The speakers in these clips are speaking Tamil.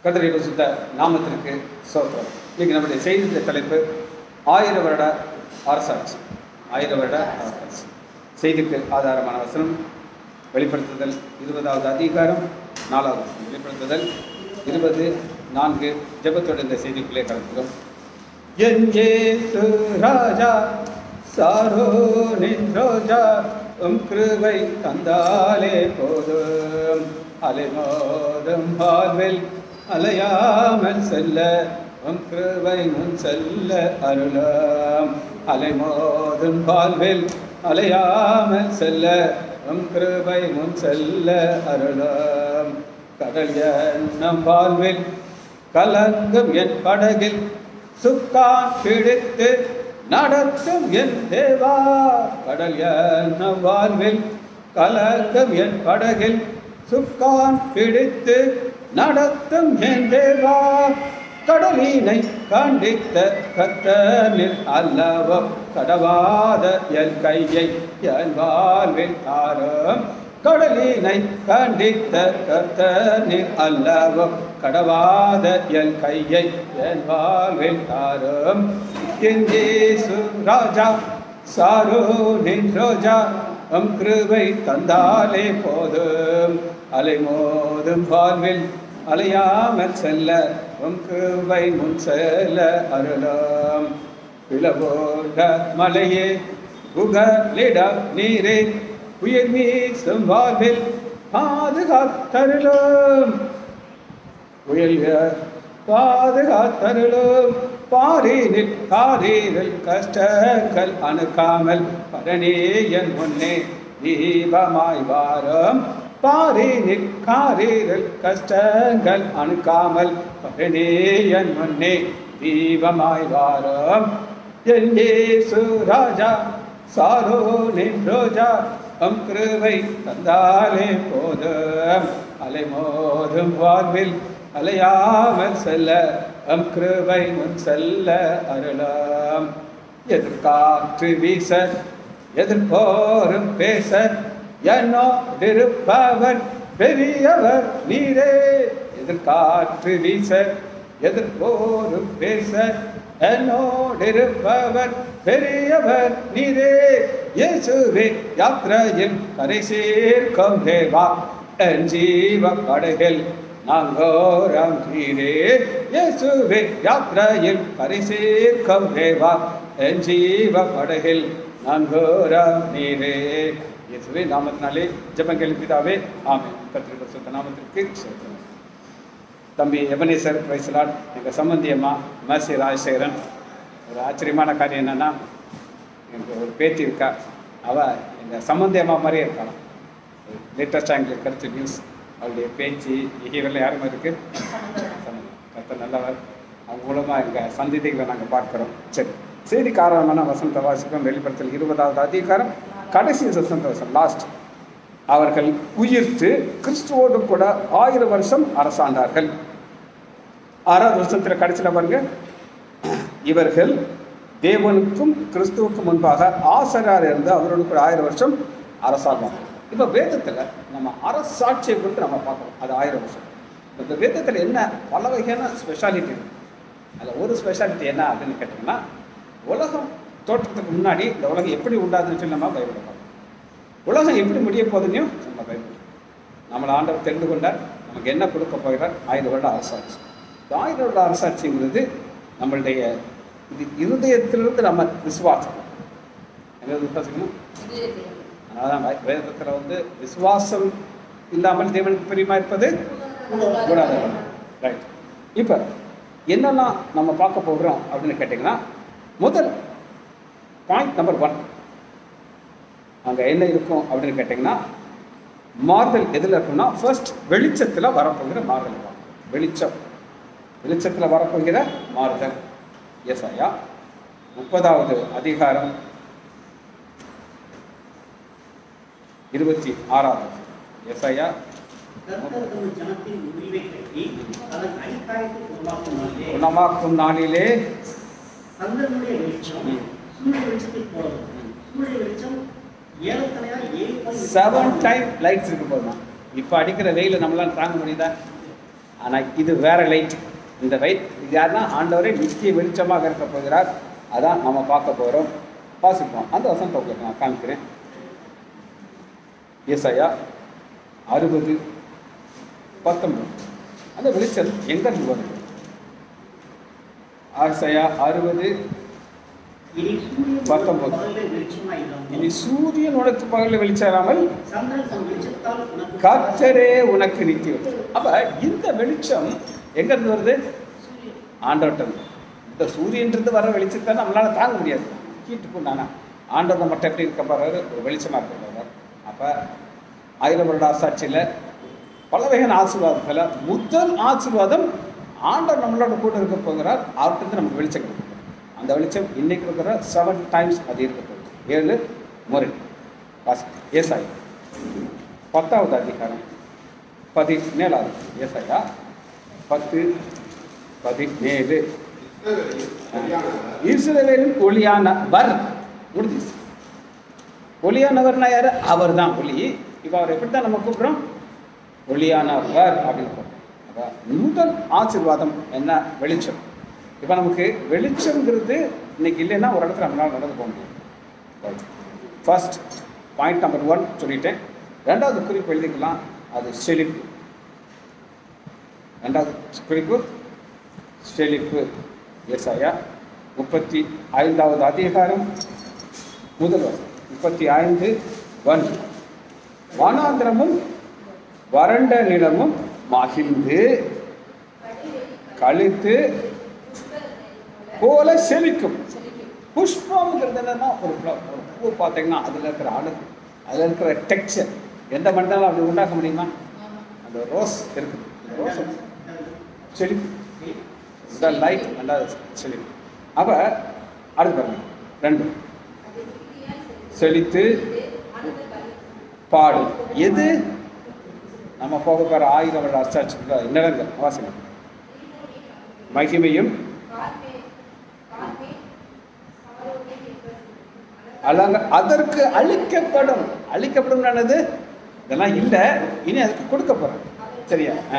கதிரை சுத்த நாமத்திற்கு சோத்திரம் இன்னைக்கு நம்முடைய செய்தி தலைப்பு ஆயிர வருட அரசாட்சி ஆயிர வருட அரசாட்சி செய்திக்கு ஆதாரமான வசனம் வெளிப்படுத்துதல் இருபதாவது அதிகாரம் நாலாவது வசனம் வெளிப்படுத்துதல் இருபது நான்கு ஜெபத்தோடு இந்த செய்திக்குள்ளே கலந்துகிறோம் என் இயேசு ராஜா சாரோனின் ரோஜா உம் கிருபை தந்தாலே போதும் அலைமோதும் வாழ்வில் அலையாமல் செல்ல உம் கிருபை முன் செல்ல அருளாம் அலைமோதும் வாழ்வில் அலையாமல் செல்ல உம் கிருபை முன் செல்ல அருளாம் கடல் நம் வாழ்வில் கலங்கும் என் படகில் சுக்கான் பிடித்து நடத்தும் என் தேவா கடல் என்ன வாழ்வில் கலங்கும் என் படகில் சுக்கான் பிடித்து நடத்தும் என் தேவா கடலினை காண்பித்த கத்தனில் அல்லவோ கடவாத என் கையை என் வாழ்வில் தாரும் கடலினை கண்டித்த கர்த்தனில் அல்லவோ கடவாத என் கையை என் வாழ்வில் தாரும் எங்கேசு ராஜா சாரோ நின் ரோஜா அம் கிருபை தந்தாலே போதும் அலை மோதும் வாழ்வில் அலையாமல் செல்ல உம் கிருபை முன் செல்ல அருளாம் பிளவோட மலையே புகலிட நீரே உயிர் வீசும் வாழ்வில் பாதுகாத்தருளும் உயல்க பாதுகாத்தருளும் பாரீரில் காரீரில் கஷ்டங்கள் அணுக்காமல் பரணியன் முன்னே தீபமாய் வாரம் பாரீரில் காரீரில் கஷ்டங்கள் அணுக்காமல் பரணியன் முன்னே தீபமாய் வாரம் என் இயேசு ராஜா சாரோ நின் ரோஜா அம் கிருபை தந்தாலே போதும் அலை மோதும் வாழ்வில் அலையாமல் செல்ல அம் கிருபை முன் செல்ல அருளாம் எதிர்காற்று வீச எதிர்போரும் பேச என்னோடிருப்பவர் பெரியவர் நீரே எதிர்காற்று வீச எதிர்போரும் பேச என்னோடிருப்பவர் பெரியவர் நீரே இயேசுவே யாத்திரையில் கரை சேர்க்கும் தேவா என் ஜீவ படகில் நாங்கோரம் நீரே இயேசுவே யாத்திரையில் கரை சேர்க்கும் தேவா என் ஜீவ படகில் நாங்கோரம் நீரே இயேசுவே நாமத்தினாலே ஜபங்கள் பிதாவே ஆமே கத்திரிக்க சுத்த நாமத்திற்கு சொல்கிறேன் தம்பி எபனேசர் பிரைசலாட் எங்கள் சம்பந்தி அம்மா மேசி ராஜசேகரன் ஒரு ஆச்சரியமான காரியம் என்னென்னா எனக்கு ஒரு பேத்தி இருக்கா அவள் எங்கள் சம்பந்தி அம்மா மாதிரியே இருக்காளாம் லேட்டஸ்டாக எங்களுக்கு கிடைச்ச நியூஸ் அவளுடைய பேச்சு இகைவெல்லாம் யாருமே இருக்குது கத்த நல்லவர் அவங்க மூலமாக எங்கள் சந்ததிகளை நாங்கள் பார்க்குறோம் சரி செய்திக்காரமான வசந்த வாசிக்கும் வெளிப்படுத்தல் இருபதாவது அதிகாரம் கடைசி வசந்த வசம் லாஸ்ட் அவர்கள் உயிர்த்து கிறிஸ்துவோடு கூட ஆயிரம் வருஷம் அரசாண்டார்கள் ஆறாவது வருஷத்துல கடைசியில் பாருங்க இவர்கள் தேவனுக்கும் கிறிஸ்துவுக்கும் முன்பாக ஆசரார் இருந்து அவரோடு கூட ஆயிரம் வருஷம் அரசாங்கம் இப்போ வேதத்தில் நம்ம அரசாட்சியை குறித்து நம்ம பார்க்கணும் அது ஆயிரம் வருஷம் இந்த வேதத்தில் என்ன பல வகையான ஸ்பெஷாலிட்டி இருக்கு அதில் ஒரு ஸ்பெஷாலிட்டி என்ன அப்படின்னு கேட்டிங்கன்னா உலகம் தோற்றத்துக்கு முன்னாடி இந்த உலகம் எப்படி உண்டாதுன்னு சொல்லி நம்ம பைபிள் பார்க்கணும் உலகம் எப்படி முடிய போகுதுன்னையும் நம்ம பைபிள் நம்மளை ஆண்டவர் தெரிந்து கொண்டார் நமக்கு என்ன கொடுக்க போகிறார் ஆயிரம் வருட அரசாட்சி இந்த ஆயிரம் வருட அரசாட்சிங்கிறது நம்மளுடைய இது இருதயத்திலிருந்து நம்ம விசுவாசம் என்ன விசுவாசிக்கணும் அதான் வேதத்தில் வந்து விசுவாசம் இல்லாமல் தேவனுக்கு பிரியமா இருப்பது கூடாது ரைட் இப்போ என்னெல்லாம் நம்ம பார்க்க போகிறோம் அப்படின்னு கேட்டிங்கன்னா முதல் பாயிண்ட் நம்பர் ஒன் அங்கே என்ன இருக்கும் அப்படின்னு கேட்டிங்கன்னா மாறுதல் எதில் இருக்கும்னா ஃபர்ஸ்ட் வெளிச்சத்தில் வரப்போகிற மாறுதல் வெளிச்சம் வெளிச்சத்தில் வரப்போகிற மாறுதல் எஸ் ஐயா முப்பதாவது அதிகாரம் இருபத்தி ஆறாவது எஸ் ஐயா குணமாக்கும் நாளிலே சந்திரனுடைய வெளிச்சம் ம். சூரிய வெளிச்சத்தை போல சூரிய வெளிச்சம் ஏறத்தனையா ஏழு point செவன் டைம் லைட்ஸ் இருக்கு போதுமா இப்போ அடிக்கிற வெயில நம்மளால தாங்க முடியுதா ஆனால் இது வேற லைட் இந்த லைட் இது யாருன்னா ஆண்டவரே நித்திய வெளிச்சமாக இருக்க போகிறார் அதான் நம்ம பார்க்க போகிறோம் வாசிப்போம் அந்த வசனத்தை உங்களுக்கு நான் காமிக்கிறேன் ஏசாயா அறுபது பத்தொன்பது அந்த வெளிச்சம் எங்கிருந்து வருது ஆசையா அறுபது இனி சூரியன் பத்தொன்பது. பகலிலே வெளிச்சமாயிரும். இனி சூரியன் உனக்கு பகலில் வெளிச்சராமல் சந்திரன் தன் வெளிச்சத்தால் உனக்கு கர்த்தரே உனக்கு நிற்கும் அப்ப இந்த வெளிச்சம் எங்க இருந்து வருது சூரியன் ஆண்டவர்கிட்ட இருந்து. இந்த சூரியன்றது வர வெளிச்சத்தை நம்மளால தாங்க முடியாது கீட்டு கொண்டானா ஆண்டவர் மட்டும் எப்படி இருக்க போறாரு ஒரு வெளிச்சமா இருக்க போறாரு அப்ப ஆயிரம் வருட ஆசாட்சியில பல வகையான ஆசீர்வாதத்துல முதல் ஆசீர்வாதம் ஆண்டவர் நம்மளோட கூட இருக்க போகிறார் அவர்கிட்ட இருந்து நமக்கு வெளிச்சம் கிடைக்கும் அந்த வெளிச்சம் இன்னைக்கு இருக்கிற செவன் டைம்ஸ் அது இருக்க போகுது ஏழு முறை வாசி ஏசாய் பத்தாவது அதிகாரம் பதினேழாவது ஏசாயா பத்து பதினேழு இஸ்ரவேலின் ஒளியானவர் முடிஞ்சிச்சு ஒளியானவர்னா யாரு அவர் தான் ஒளி இப்போ அவர் எப்படி தான் நம்ம கூப்பிடுறோம் ஒளியானவர் அப்படின்னு கூப்பிடுறோம் அப்ப முதல் ஆசீர்வாதம் என்ன வெளிச்சம் இப்போ நமக்கு வெளிச்சம்ங்கிறது இன்னைக்கு இல்லைன்னா ஒரு இடத்துல நம்மளால நடந்து போக முடியும் ஃபர்ஸ்ட் பாயிண்ட் நம்பர் ஒன் சொல்லிட்டேன் ரெண்டாவது குறிப்பு எழுதிக்கலாம் அது செழிப்பு ரெண்டாவது குறிப்பு செழிப்பு ஏசாயா முப்பத்தி ஐந்தாவது அதிகாரம் முதல் வசனம் முப்பத்தி ஐந்து ஒன் வனாந்திரமும் வறண்ட நிலமும் மகிழ்ந்து கழித்து போல செழிக்கும் புஷ்பம்ங்கிறது என்னன்னா ஒரு flower, ஒரு பூ பார்த்தீங்கன்னா அதில் இருக்கிற அழகு அதில் இருக்கிற டெக்ஸ்சர் எந்த மனிதனாலும் அப்படி உண்டாக்க முடியுமா அந்த ரோஸ் இருக்குது அந்த ரோஸ் செழிப்பு இந்த லைட் நல்லா செழிப்பு அப்போ அடுத்து பாருங்க ரெண்டு செழித்து பாடு எது நம்ம போக போகிற ஆயிரம் வருட அச்சாட்சிக்குள்ள நிலங்கள் வாசனை மகிமையும் அலங்க அதற்கு அழிக்கப்படும் அழிக்கப்படும் என்னது இதெல்லாம் இல்லை இனி அதுக்கு கொடுக்க போறேன் சரியா ஆ.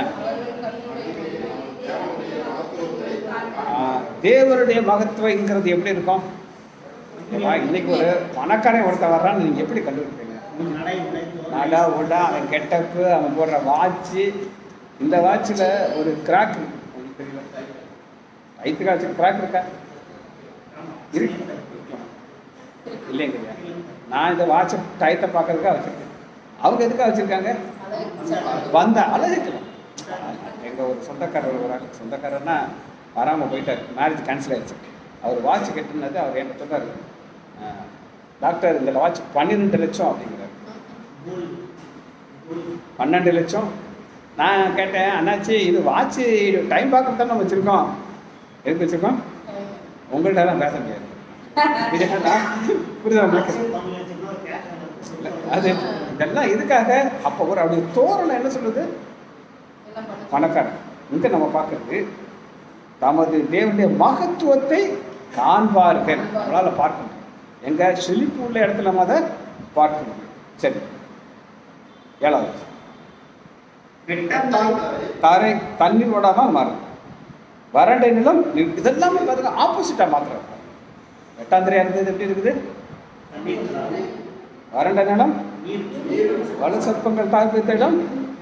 ஆ, தேவருடைய மகத்துவங்கிறது எப்படி இருக்கும் ஏப்பா, இன்னைக்கு ஒரு பணக்காரன் ஒருத்தன் வர்றான்னு நீங்க எப்படி கண்டுபிடிப்பீங்க நடை உடை தோரணை. நடா உடா அவன் கெட்டப்பு அவன் போடுற வாட்சு இந்த வாட்சில் ஒரு கிராக் இருக்கு உங்களுக்கு தெரியல வயிற்று காய்ச்சல் கிராக் இருக்கா இருக்கு இல்லைங்கய்யா நான் இந்த வாட்சை டயத்தை பார்க்கறதுக்காக வச்சிருக்கேன் அவங்க எதுக்காக வச்சிருக்காங்க வந்த அழகுக்கலாம் எங்க ஒரு சொந்தக்காரர் வராங்க சொந்தக்காரர்னா வராம போயிட்டார் மேரேஜ் கேன்சல் ஆயிடுச்சு அவர் வாட்ச் கட்டினது அவர் என்கிட்ட சொன்னார் "அஹ், டாக்டர் இந்த வாட்ச் பன்னிரெண்டு லட்சம் அப்படிங்கிறார் பூல். பூல். பன்னெண்டு லட்சம் நான் கேட்டேன் அண்ணாச்சி இது வாட்ச் டைம் பார்க்க தானே வச்சிருக்கோம் எதுக்கு வச்சிருக்கோம் உங்கள்ட்ட எல்லாம் பேச முடியாது புரியுதா? புரியுதா உங்களுக்கு தமிழ் வச்சுக்கோ, கேட்கணும். அது இதெல்லாம் இதுக்காக அப்போ ஒரு அப்படி தோரணம் என்ன சொல்லுது பணக்காரன் இங்க நம்ம பார்க்கறது தமது தேவனுடைய மகத்துவத்தை காண்பார்கள் நம்மளால பார்க்க முடியும் எங்க செழிப்பு உள்ள இடத்துல நம்ம அதை பார்க்க முடியும் சரி ஏழாவது வெட்டத்தால் தாரை தண்ணீர் ஓடாம மாறும் வறண்ட நிலம் நி- இதெல்லாமே பாருங்க ஆப்போசிட்டா மாத்திரம் எட்டாந்திரையா இருந்தது எப்படி இருக்குது தண்ணீர் தாரை. வறண்ட நிலம் நீர் வலு சர்ப்பங்கள் தாழ்ப்பித்த இடம்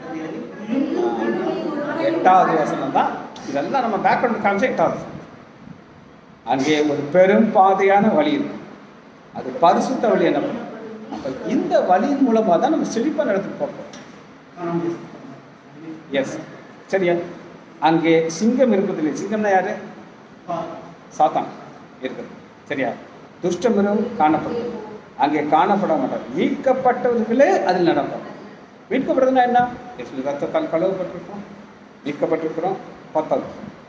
எட்டாவது வசனம் தான் இதெல்லாம் நம்ம பேக்ரவுண்ட் காமிச்சா எட்டாவது வசனம். அங்கே ஒரு பெரும் பாதையான வழி இருக்கு அது பரிசுத்த வழி என்ன பண்ணும் அப்ப இந்த வழியின் மூலமா தான் நம்ம செழிப்பா நடத்தி போறோம் காணாமல் எஸ் சரியா அங்கே சிங்கம் இருக்குது இல்லை சிங்கம்னா யாரு பா- சாத்தான் இருக்குது சரியா துஷ்டமிருகம் காணப்படும் அங்கே காணப்பட மாட்டார் மீட்கப்பட்டவர்களே அதில் நடப்பார் மீட்கப்படுறதுன்னா என்ன இயேசு ரத்தத்தால் கழுவப்பட்டிருக்கோம் மீட்கப்பட்டிருக்கிறோம் பத்தாவது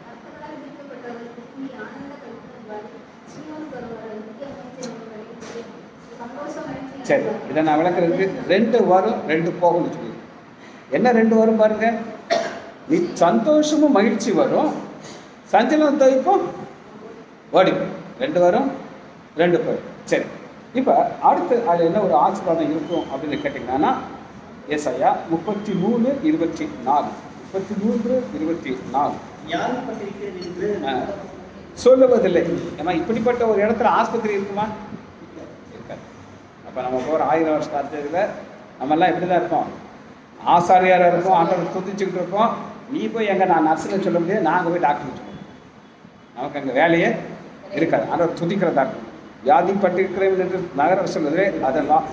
சரி இதை நான் விளக்குறதுக்கு ரெண்டு வரும் ரெண்டு போகும்னு சொல்லி என்ன ரெண்டு வரும் பாருங்க நீ சந்தோஷமும் மகிழ்ச்சி வரும் சஞ்சலம் தவிப்பும் ஓடி போயிடும். ரெண்டு வரும் ரெண்டு போயிடும் சரி இப்போ அடுத்து அதில் என்ன ஒரு ஆசீர்வாதம் இருக்கும் அப்படின்னு கேட்டிங்கன்னா ஏசாயா முப்பத்தி மூணு இருபத்தி நாலு முப்பத்தி மூன்று இருபத்தி நாலு யாழ்ப்பட்டிருக்கிறது என்று ஆ. சொல்லுவதில்லை ஏமா இப்படிப்பட்ட ஒரு இடத்துல ஆஸ்பத்திரி இருக்குமா இருக்காது அப்போ நம்ம போகிற ஆயிரம் வருஷம் அடுத்ததுல நம்மெல்லாம் இப்படி தான் இருப்போம் ஆசாரியாராக இருப்போம் ஆண்டவர் துதிச்சுக்கிட்டு இருப்போம் நீ போய் எங்கே நான் நர்ஸுன்னு சொல்ல முடியாது நான் அங்கே போய் டாக்டர் சொல்லுவோம் நமக்கு அங்கே வேலையே இருக்காது ஆண்டவர் துதிக்கிறதா இருக்கும் வியாதிப்பட்டிருக்கிறவன் என்று நகரம் சொல்லுது அதெல்லாம்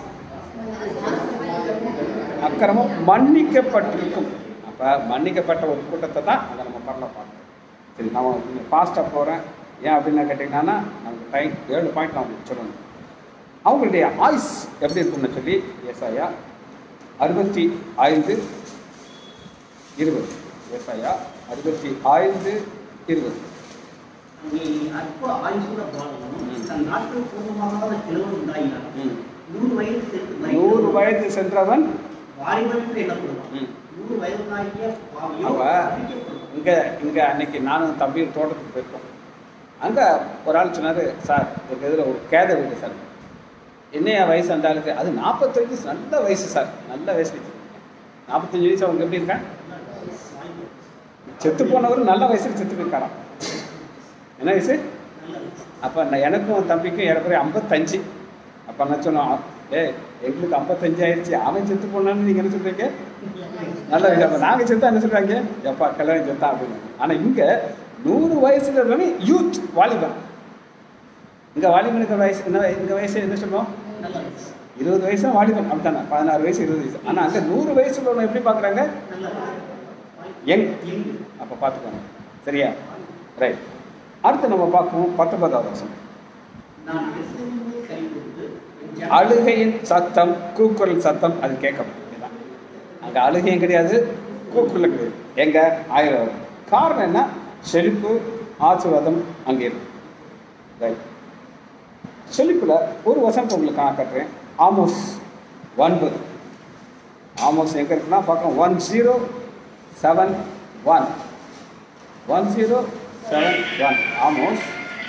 அக்கிரமம் மன்னிக்கப்பட்டிருக்கும் அப்போ மன்னிக்கப்பட்ட ஒரு கூட்டத்தை தான் அதை நம்ம பண்ண பார்க்கணும் சரி நான் கொஞ்சம் ஃபாஸ்ட்டாக போகிறேன் ஏன் அப்படின்னு கேட்டிங்கன்னா நமக்கு டைம் ஏழு பாயிண்ட் நான் உங்களுக்கு சொல்லணும் அவங்களுடைய ஆயுஸ் எப்படி இருக்கும்னு சொல்லி ஏசாயா அறுபத்தி ஐந்து இருபது ஏசாயா அறுபத்தி ஐந்து இருபது நீ அற்ப ஆயுசுட பாலனும் ம். தன் நாட்கள் பூர்வமாகாத கிழவன் உண்டாயினான் ம். நூறு வயது சென்று நூறு மரித்தவன் வயது சென்றவன் வாலிபன் என்று எண்ணப்படுவான் ம். நூறு வயதுனாகிய பாவியோ அவ அழிக்கப்படுவான். இங்கே இங்கே அன்னைக்கு நானும் தம்பியும் தோட்டத்துக்கு போயிருக்கோம் அங்கே ஒரு ஆள் சொன்னார் சார் எங்கள் இதில் ஒரு கேத வீடு சார் என்னையா வயசு அந்த ஆளுக்கு அது நாற்பத்தஞ்சு நல்ல வயசு சார் நல்ல வயசு நாற்பத்தஞ்சு வயசு அவங்க எப்படி இருக்காங்க செத்து போனவர் நல்ல வயசுல செத்து போயிருக்காராம் என்ன வயசு நல்ல வயசு. அப்போ நான் எனக்கும் தம்பிக்கும் ஏறக்குறைய ஐம்பத்தஞ்சு அப்போ நான் சொன்னோம் ஏ எங்களுக்கு ஐம்பத்தஞ்சு ஆயிடுச்சு அவன் செத்து போனான்னு நீங்கள் என்ன சொல்கிறீங்க நல்ல விஷயம் அப்போ நாங்கள் செத்தா என்ன சொல்கிறாங்க எப்பா கல்யாணம் செத்தான் அப்படின்னு ஆனால் இங்கே நூறு வயசுல இருக்கவங்க யூத் வாலிபன் இங்கே வாலிபனுக்கு வயசு என்ன இந்த வயசு என்ன சொல்லுவோம் நல்ல வயசு. இருபது வயசு தான் வாலிபன் அப்படித்தானே பதினாறு வயசு இருபது வயசு ஆனால் அங்கே நூறு வயசுல உள்ளவங்க எப்படி பார்க்குறாங்க நல்ல வயசு. யங் எங்கு? அப்போ பார்த்துக்கோங்க சரியா ரைட் அடுத்து நம்ம பார்ப்போம் பத்தொன்பதாவது வருஷம் நான் எருசலேமில் கை கொடுத்து என் ஜன- அழுகையின் சத்தம் கூக்குரல் சத்தம் அது கேட்கணும் இதுதான். அங்க அழுகையும் கிடையாது கூக்குரல் கிடையாது எங்க ஆயிரம் வரும். காரணம் என்ன செழிப்பு ஆசீர்வாதம் அங்கே இருக்கு ரைட் செழிப்புல ஒரு வசனத்தை உங்களுக்கு நான் காட்டுறேன் ஆமோஸ் ஒன்பது ஆமோஸ் எங்க இருக்குன்னா பார்க்கலாம் one zero seven one one zero seven one Amos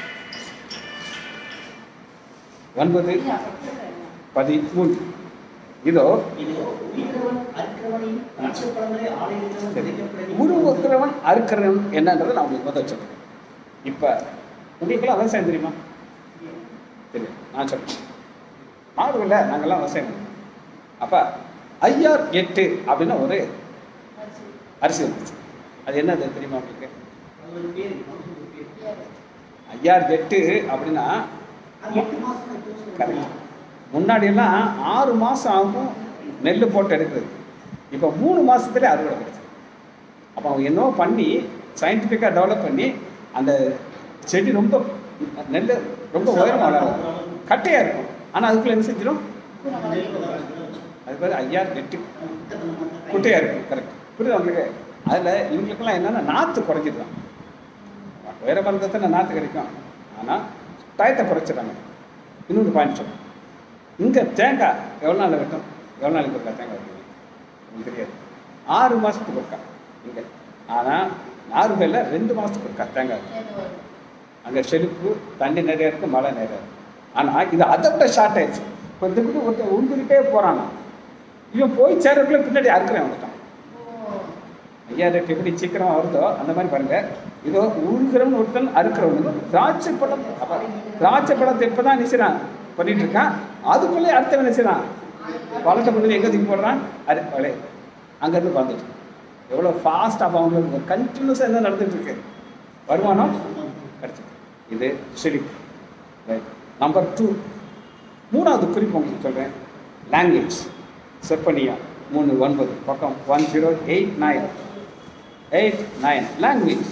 ஒன்பது பதிமூன்று இதோ இதோ உயிர்த்தவன் அற்கிறவனின் அச்சப்படங்களை ஆலயத்திலும் விதைக்கப்படவே உருவக்கிறவன் அறுக்கிறவன் என்னன்றதை நான் உங்களுக்கு முதல் சொல்றேன் இப்போ உங்களுக்கெல்லாம் விவசாயம் தெரியுமா தெரியும் நான் சொல்றேன் மாடுவில் நாங்கள்லாம் விவசாயம் பண்ணுவோம் அப்போ ஐஆர் எட்டு அப்படின்னு ஒரு அரிசி வந்துச்சு அது என்னது தெரியுமா உங்களுக்கு அது ஒரு பேர் மனுஷனுக்கு பேர். ஐஆர் எட்டு அப்படின்னா அது எட்டு மாசம் கழிச்சு சொல்லுவாங்க. கரெக்ட் முன்னாடியெல்லாம் ஆறு மாதம் ஆகும் நெல் போட்டு எடுக்கிறது இப்போ மூணு மாதத்துல அறுவடை கிடைச்சு அப்போ அவங்க என்னவோ பண்ணி சயின்டிஃபிக்காக டெவலப் பண்ணி அந்த செடி ரொம்ப நெல் ரொம்ப உயரம் வளரும் கட்டையாக இருக்கும் ஆனால் அதுக்குள்ளே என்ன செஞ்சிடும் அது பேர் ஐயா நெட்டு குட்டையாக இருக்கும் கரெக்ட் புரியுது உங்களுக்கு அதில் இவங்களுக்கெல்லாம் என்னென்னா நாற்று குறைஞ்சிடுறான் உயரம் வந்ததுல நாற்று கிடைக்கும் ஆனால் டயத்தை குறைச்சிடுறாங்க இன்னொரு பாயிண்ட் சொல்லுங்கள் இங்கே தேங்காய் எவ்வளோ நாள் வெட்டும் எவ்வளோ நாளைக்கு இருக்கா தேங்காய் வெட்டுவீங்க உங்களுக்கு தெரியாது ஆறு மாதத்துக்கு இருக்கா இங்கே ஆனால் நார்வேல ரெண்டு மாதத்துக்கு இருக்கா தேங்காய் அங்கே செழிப்பு தண்ணி நிறைய இருக்குது மழை நிறைய இருக்கு ஆனால் இது அதை விட ஷார்ட் ஆயிடுச்சு இப்போ இந்த கூட ஒருத்தன் உழுதுகிட்டே போகிறானா இவன் போய் சேரக்குள்ளே பின்னாடி அறுக்கிறேன் வந்துட்டான் ஐயா ரேட் எப்படி சீக்கிரமாக வருதோ அந்த மாதிரி பாருங்க இதோ உழுகிறவன் ஒருத்தன் அறுக்கிறவனுக்கு திராட்சை பழம் அப்ப திராட்சை பழத்தை இப்போ தான் நினைச்சான் பண்ணிட்டு இருக்கான் அதுக்குள்ளே அடுத்த நினைச்சான் பழத்தை கொண்டு எங்கே தூக்கி போடுறான் அரு பழைய அங்கேருந்து வந்துட்டு எவ்வளோ ஃபாஸ்ட் அப்போ அவங்களுக்கு கண்டினியூஸாக என்ன நடந்துட்டு இருக்கு வருமானம் கிடைச்சிது இது செழிப்பு ரைட் நம்பர் டூ மூணாவது குறிப்பு உங்களுக்கு சொல்கிறேன் லாங்குவேஜ் செப்பனியா மூணு ஒன்பது பக்கம் one zero eight nine eight nine language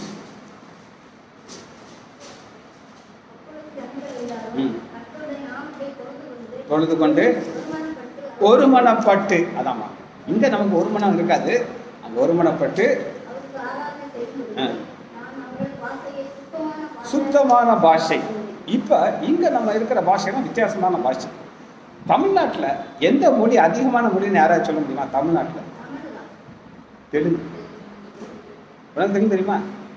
ம். தொழுது கொண்டு ஒரு மனப்பட்டு அதாம்மா இங்கே நமக்கு ஒரு மனம் இருக்காது அங்கே ஒரு மனப்பட்டு ஆ. சுத்தமான பாஷை இப்போ இங்கே நம்ம இருக்கிற பாஷைனா வித்தியாசமான பாஷை தமிழ்நாட்டில் எந்த மொழி அதிகமான மொழின்னு யாராவது சொல்ல முடியுமா தமிழ்நாட்டில் தெலுங்கு உனக்கு தெலுங்கு தெரியுமா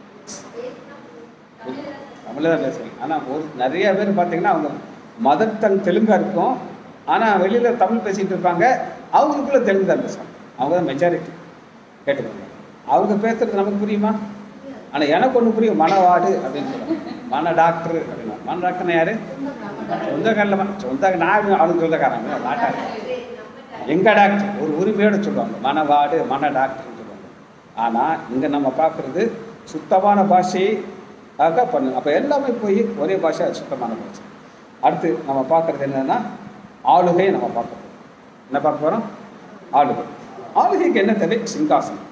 தமிழில் தான் பேசுறீங்க ஆனால் ஒரு நிறைய பேர் பார்த்தீங்கன்னா அவங்க மதர் டங் தெலுங்கா இருக்கும் ஆனால் வெளியில் தமிழ் பேசிகிட்டு இருப்பாங்க அவங்களுக்குள்ள தெலுங்கு தான் பேசுவாங்க அவங்க தான் மெஜாரிட்டி கேட்டுக்கோங்க அவங்க பேசுறது நமக்கு புரியுமா ஆனா எனக்கு ஒண்ணு புரியும் மனவாடு அப்படின்னு சொல்லுவாங்க மன டாக்டர் அப்படின்னா மன டாக்டர்னா யாரு சொந்தக்காரில் சொந்த நான் அவனுக்கு சொந்தக்காரங்க நாட்டாங்க எங்க டாக்டர் ஒரு உரிமையோட சொல்லுவாங்க மனவாடு மன டாக்டர்னு சொல்லுவாங்க ஆனா இங்க நம்ம பார்க்கறது சுத்தமான பாஷையை ஆக பண்ணு அப்ப எல்லாமே போய் ஒரே பாஷை சுத்தமான பாஷை அடுத்து நம்ம பார்க்கறது என்னன்னா ஆளுகை நம்ம பார்க்க போறோம் என்ன பார்க்க போறோம் ஆளுகை ஆளுகைக்கு என்ன தேவை சிங்காசனம்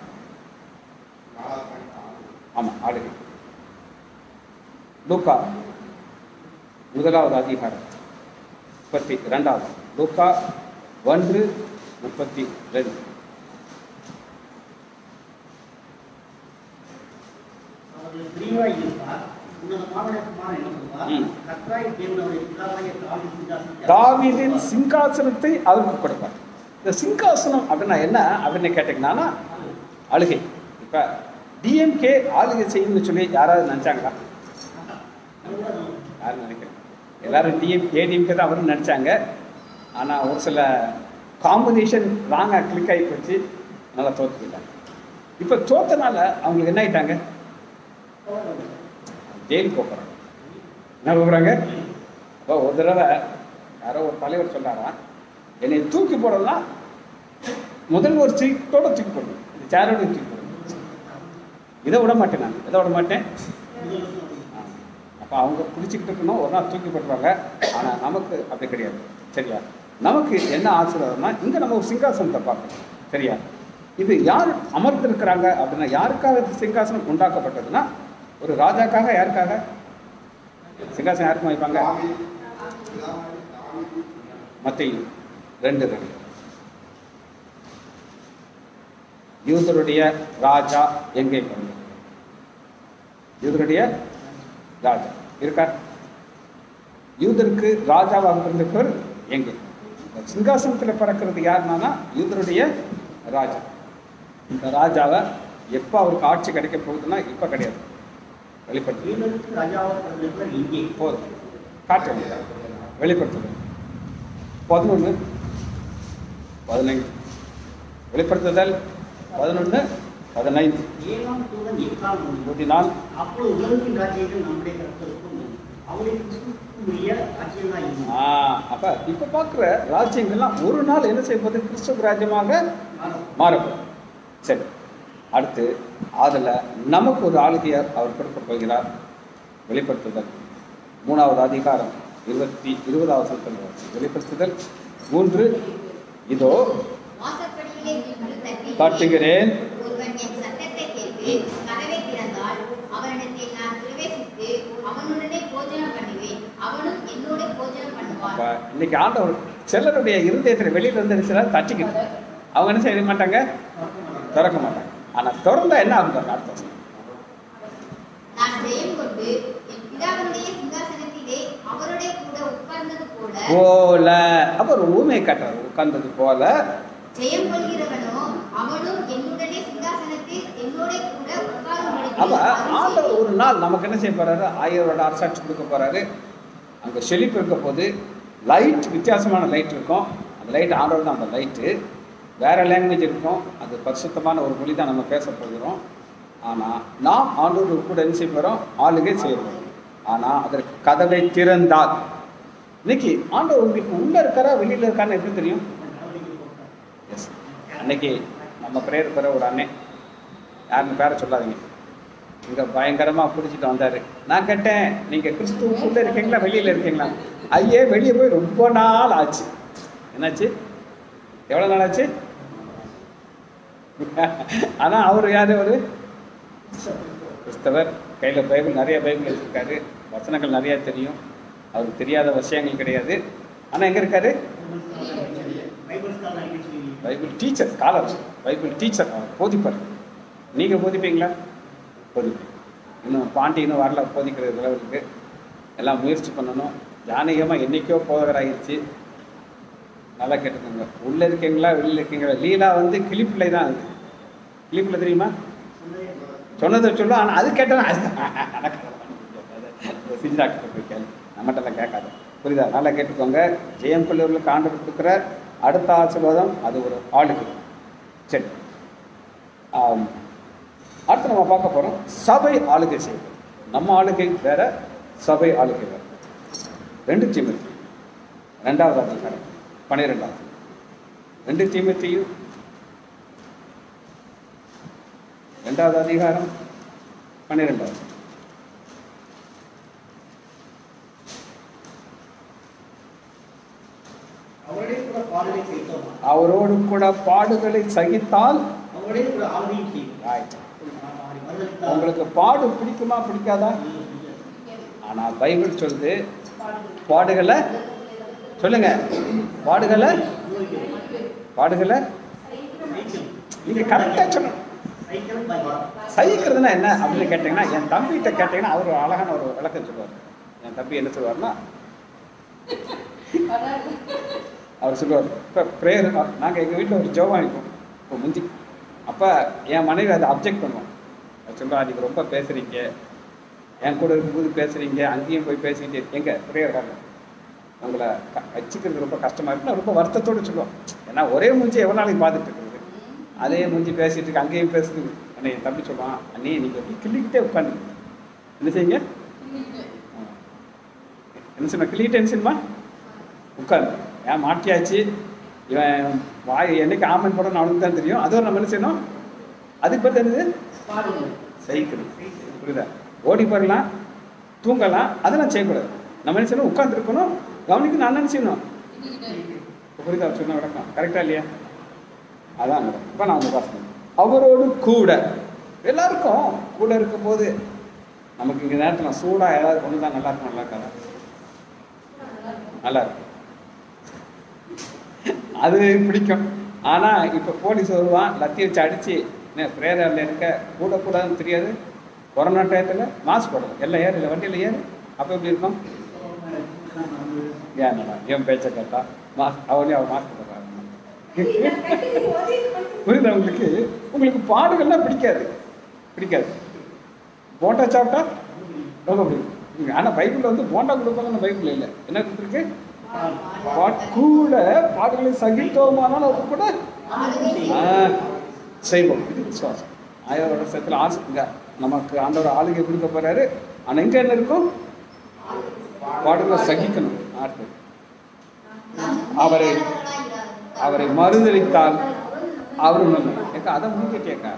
ஆமா ஆளுகை லூக்கா முதலாவது அதிகாரம் முப்பத்தி ரெண்டாவது லூக்கா ஒன்று முப்பத்தி ரெண்டு அவர்கள் பிரிவாய் இருப்பார் உன்னதமான குமாரன் என்ன சொல்வார் ம். கர்த்தராய் தேவன் அவருடைய பிதாவாகிய தாவீது சிங்காசனத்தை தாவீதின் சிங்காசனத்தை அவருக்கு கொடுப்பார் இந்த சிங்காசனம் அப்படின்னா என்ன அப்படின்னு கேட்டீங்கன்னா அழுகை இப்ப டிஎம்கே ஆளுகை செய்யணும்னு சொல்லி யாராவது நினைச்சாங்களா யாரும் நினைக்கிறேன் எல்லாரும் டிஎம் ஏடிஎம்கே தான் அவரும் நினைச்சாங்க ஆனா ஒரு சில காம்பினேஷன் ராங்காக கிளிக் ஆகி போச்சு நல்லா தோத்து போயிட்டாங்க இப்போ தோத்தனால அவங்களுக்கு என்ன ஆயிட்டாங்க ஜெயிலுக்கு போகிறாங்க என்ன போகிறாங்க அப்போ ஒரு தடவை யாரோ ஒரு தலைவர் சொன்னாராம் என்னை தூக்கி போடணும்னா முதல் ஒரு சீட்டோட தூக்கி போடணும் இந்த சேரோட தூக்கி போடணும் இதை விட மாட்டேன் நான் இதை விட மாட்டேன் அப்போ அவங்க பிடிச்சிக்கிட்டு இருக்கணும் ஒரு நாள் தூக்கி போட்டுருவாங்க ஆனால் நமக்கு அப்படி கிடையாது சரியா நமக்கு என்ன ஆசீர்வாதம்னா இங்கே நம்ம ஒரு சிங்காசனத்தை பார்க்கணும் சரியா இது யார் அமர்ந்திருக்கிறாங்க அப்படின்னா யாருக்காக இந்த சிங்காசனம் உண்டாக்கப்பட்டதுன்னா ஒரு ராஜாக்காக யாருக்காக சிங்காசனம் யாருக்கும் வைப்பாங்க மத்தியில் ரெண்டு ரெண்டு யூதருடைய ராஜா எங்கே பிறந்தார் யூதருடைய ராஜா இருக்கா யூதருக்கு ராஜாவாக பிறந்தவர் எங்கே இந்த சிங்காசனத்தில் பிறக்கிறது யாருன்னா யூதருடைய ராஜா இந்த ராஜாவை எப்போ அவருக்கு ஆட்சி கிடைக்க போகுதுன்னா இப்போ கிடையாது வெளிப்படுத்து வீரருக்கு ராஜாவாக பிறந்தவர் இங்கே போதும் காட்டுங்க வெளிப்படுத்துதல் பதினொன்று பதினைந்து வெளிப்படுத்துதல் பதினொன்று பதினைந்து ஏழாம் தூதன் எக்கால் முடியும் இருபத்தி நாலு அப்பொழுது உலகின் ராஜ்யங்கள் நம்முடைய கருத்திற்கும் அவருடைய கிறிஸ்துக்குரிய ராஜ்யம் தான் இருக்கும் ஆ அப்ப இப்ப பார்க்குற ராஜ்யங்கள்லாம் ஒரு நாள் என்ன செய்வது கிறிஸ்துவ ராஜ்யமாக மாறப்படும் சரி அடுத்து அதில் நமக்கு ஒரு ஆளுகையை அவர் கொடுக்க போகிறார் வெளிப்படுத்துதல் மூணாவது அதிகாரம் இருபத்தி இருபதாவது சொல்லுங்கள் வெளிப்படுத்துதல் மூன்று இதோ வாசற்படியிலே நின்று தட்டி காட்டுகிறேன் ஒருவன் என் சத்தத்தை கேட்டு கதவை திறந்தால் அவனிடத்தில் நான் பிரவேசித்து அவனுடனே போஜனம் பண்ணுவேன் அவனும் என்னோட போஜனம் பண்ணுவான் அப்ப இன்னைக்கு ஆண்டவர் சிலருடைய இருதயத்தில் வெளியில இருந்து சிலர் தட்டிக்கிட்டு அவங்க என்ன செய்ய மாட்டாங்க திறக்க மாட்டாங்க ஆனா திறந்தா என்ன ஆகும் பாருங்க அடுத்த வசனம். நான் ஜெயம் கொண்டு என் பிதாவினுடைய சிங்காசனத்திலே அவரோட கூட உட்கார்ந்தது போல போல அப்ப ஒரு ஊமையை காட்டுறாரு உட்கார்ந்தது போல ஜெயம் கொள்கிறவனோ அவனும் என்னுடனே சிங்காசனத்தில் என்னோட கூட அப்ப உட்காரும் ஆண்டவர் ஒரு நாள் நமக்கு என்ன செய்ய போறாரு ஆயிரோட அரசாட்சி கொடுக்க போறாரு அங்க செழிப்பு இருக்க போது லைட் வித்தியாசமான லைட் இருக்கும் அந்த லைட் ஆண்டவர் தான் அந்த லைட்டு வேற லாங்குவேஜ் இருக்கும் அது பரிசுத்தமான ஒரு மொழி தான் நம்ம பேச போகிறோம் ஆனால் நாம் ஆண்டவர் கூட என்ன செய்ய போகிறோம் ஆளுகை செய்கிறோம் ஆனால் அதற்கு கதவை திறந்தால் இன்னைக்கு ஆண்டவர் உங்களுக்கு உள்ள இருக்காரா வெளியில இருக்கான்னு எப்படி தெரியும் எஸ் அன்னைக்கு நம்ம பிரேயர் பெற ஒரு அண்ணன் யாருன்னு பேரை சொல்லாதீங்க இங்கே பயங்கரமாக பிடிச்சிட்டு வந்தார் நான் கேட்டேன் நீங்கள் கிறிஸ்துவுக்குள்ளே இருக்கீங்களா வெளியில் இருக்கீங்களா ஐயே வெளியே போய் ரொம்ப நாள் ஆச்சு என்னாச்சு எவ்வளோ நாள் ஆச்சு ஆனால் அவர் யார் அவர் கிறிஸ்தவர் கையில் பைபிள் நிறைய பைபிள் வச்சுருக்காரு வசனங்கள் நிறையா தெரியும் அவருக்கு தெரியாத விஷயங்கள் கிடையாது ஆனால் எங்கே இருக்காரு பைபிள் ஸ்காலர் அடிக்கடி சொல்லி Bible teacher scholar Bible teacher அவர் போதிப்பார் நீங்கள் போதிப்பீங்களா போதிப்பேன் இன்னும் பாண்டி இன்னும் வரல போதிக்கிற லெவலுக்கு எல்லாம் முயற்சி பண்ணணும் ஜானகமாக என்றைக்கோ போதகராகிருச்சு நல்லா கேட்டுக்கோங்க உள்ளே இருக்கீங்களா வெளியில் இருக்கீங்களா லீலா வந்து கிளிப்பிள்ளை தான் அது கிளிப்பிள்ளை தெரியுமா சொன்னதை சொல்லும் ஆனால் அது கேட்டால் அது சிஞ்சா கிட்ட போய் கேளு நம்மகிட்டலாம் கேட்காது புரியுதா நல்லா கேட்டுக்கோங்க ஜெயம் பிள்ளைகளுக்கு ஆண்டு கொடுக்குற அடுத்த ஆசீர்வாதம் அது ஒரு ஆளுக்கு சரி ஆம். அடுத்து நம்ம பார்க்க போறோம் சபை ஆளுகை செய்வது நம்ம ஆளுகை வேற சபை ஆளுகை வேற ரெண்டு தீமத்தி ரெண்டாவது அதிகாரம் பன்னிரெண்டாவது ரெண்டு தீமத்தியும் ரெண்டாவது அதிகாரம் பன்னிரெண்டாவது அவருடைய கூட பாடலை கேட்டோமா அவரோடு கூட பாடுகளை சகித்தால் அவருடைய கூட ஆளுமையும் செய்வோம் Right. அவரை மறுதலித்தால் உங்களுக்கு பாடு பிடிக்குமா பிடிக்காதா ஆனா பைபிள் சொல்லுது பாடுகளை சொல்லுங்க பாடுகளை பாடுகளை நீங்க கரெக்டா சொல்லணும் சைக்கிளும் பைபிள். சகிக்கிறதுனா என்ன அப்படின்னு கேட்டீங்கன்னா என் தம்பிகிட்ட கேட்டீங்கன்னா அவர் ஒரு அழகான ஒரு விளக்கம் சொல்லுவார் என் தம்பி என்ன சொல்லுவார்னா அவர் சொல்லுவார் இப்போ ப்ரேயர் நாங்கள் எங்கள் வீட்டில் ஒரு ஜோவா அனுப்போம் இப்போ முந்தி அப்போ என் மனைவி அதை அப்ஜெக்ட் பண்ணுவோம் சொல்லுவா நீங்கள் ரொம்ப பேசுகிறீங்க என் கூட இருக்கும்போது பேசுகிறீங்க அங்கேயும் போய் பேசிக்கிட்டு எங்க ப்ரேயர் வாங்க உங்களை க- வச்சுக்கிறது ரொம்ப கஷ்டமாக இருக்குன்னா ரொம்ப வருத்தத்தோடு சொல்லுவோம் ஏன்னா ஒரே மூஞ்சி எவ்வளோ நாளைக்கு பார்த்துட்டு இருக்கிறது அதே மூஞ்சி பேசிட்டு இருக்கு அங்கேயும் பேசுது அண்ணே என் தம்பி சொல்லுவான் அண்ணே நீங்கள் எப்படி கிள்ளிக்கிட்டே உட்காந்து என்ன செய்யுங்க என்ன சொன்ன கிளி டென்ஷன்மா உட்காந்து ஏன் மாட்டியாச்சு இவன் வாய் என்னைக்கு ஆமன் போடணும் அவனுக்கு தான் தெரியும் அதுவும் நம்ம என்ன செய்யணும் அதுக்கு பேர் என்னது பாடுங்கள். சைக்கிள் புரியுதா ஓடி போயிடலாம் தூங்கலாம் அதெல்லாம் செய்யக்கூடாது நம்ம என்ன செய்யணும் உட்காந்துருக்கணும் கவனிக்கணும் நான் என்ன செய்யணும் இப்ப புரியுதா அவர் சொன்ன விளக்கம் கரெக்டா இல்லையா அதான் இப்போ நான் வந்து வாசிக்கிறேன் அவரோடு கூட எல்லாருக்கும் கூட இருக்கும்போது நமக்கு இங்கே நேரத்தில் சூடாக ஏதாவது கொண்டு தான் நல்லா இருக்கும் நல்லா இருக்காதா நல்லா இருக்கும் அது பிடிக்கும் ஆனால் இப்போ போலீஸ் வருவான் லத்தி வச்சு அடித்து என்ன பிரேயரில் இருக்க கூட கூடாதுன்னு தெரியாது கொரோனா டயத்தில் மாஸ்க் போடணும் எல்லாம் ஏறு இல்லை வண்டியில் ஏறு அப்போ எப்படி இருக்கும் ஏன் நல்லா என் பேச்சை கேட்டா மாஸ்க் அவனே அவன் மாஸ்க் போடுறாங்க புரியுதா உங்களுக்கு உங்களுக்கு பாடுகள்லாம் பிடிக்காது பிடிக்காது போண்டா சாப்பிட்டா ரொம்ப பிடிக்கும் ஆனால் பைபிளில் வந்து போண்டா கொடுப்பாங்கன்னு பைபிள் இல்லை என்ன கொடுத்துருக்கு பாட் கூட பாடுகளை சகித்தோமானால் அது கூட ஆ, செய்வோம் இது விசுவாசம் ஆயிரம் வருஷத்துல ஆசை இங்க நமக்கு ஆண்டவர் ஆளுகை கொடுக்க போறாரு ஆனா இங்க என்ன இருக்கும் பாடுகளை சகிக்கணும் அடுத்து அவரை அவரை மறுதளித்தால் அவரும் நன்மை. ஏக்கா அதை முன்கட்டியக்கா